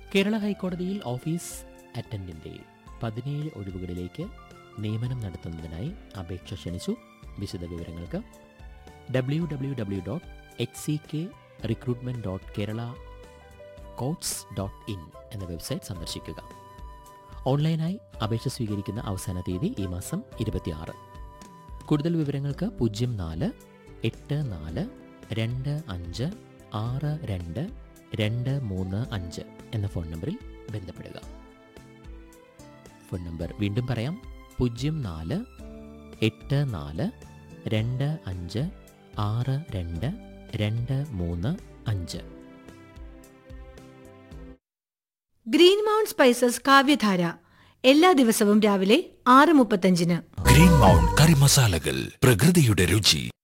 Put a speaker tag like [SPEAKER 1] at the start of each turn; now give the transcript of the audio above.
[SPEAKER 1] കേരള ഹൈക്കോടതിയിൽ ഓഫീസ് അറ്റൻഡന്റിന്റെ പതിനേഴ് ഒഴിവുകളിലേക്ക് നിയമനം നടത്തുന്നതിനായി അപേക്ഷ ക്ഷണിച്ചു വിശദ വിവരങ്ങൾക്ക് W W W dot H C K recruitment dot Kerala courts dot in എന്ന വെബ്സൈറ്റ് സന്ദർശിക്കുക ഓൺലൈനായി അപേക്ഷ സ്വീകരിക്കുന്ന അവസാന തീയതി ഈ മാസം ഇരുപത്തിയാറ് കൂടുതൽ വിവരങ്ങൾക്ക് പൂജ്യം നാല് എട്ട് നാല് രണ്ട് അഞ്ച് ആറ് രണ്ട് രണ്ട് മൂന്ന് അഞ്ച് എന്ന ഫോൺ നമ്പറിൽ ബന്ധപ്പെടുക ഫോൺ നമ്പർ വീണ്ടും പറയാം പൂജ്യം നാല് എട്ട് നാല് രണ്ട് അഞ്ച് ആറ് രണ്ട് രണ്ട് മൂന്ന് അഞ്ച്
[SPEAKER 2] ഗ്രീൻ മൗണ്ട് സ്പൈസസ് കാവ്യധാര എല്ലാ ദിവസവും രാവിലെ ആറ് മുപ്പത്തഞ്ചിന്
[SPEAKER 3] ഗ്രീൻ മൗണ്ട് കറി മസാലകൾ പ്രകൃതിയുടെ രുചി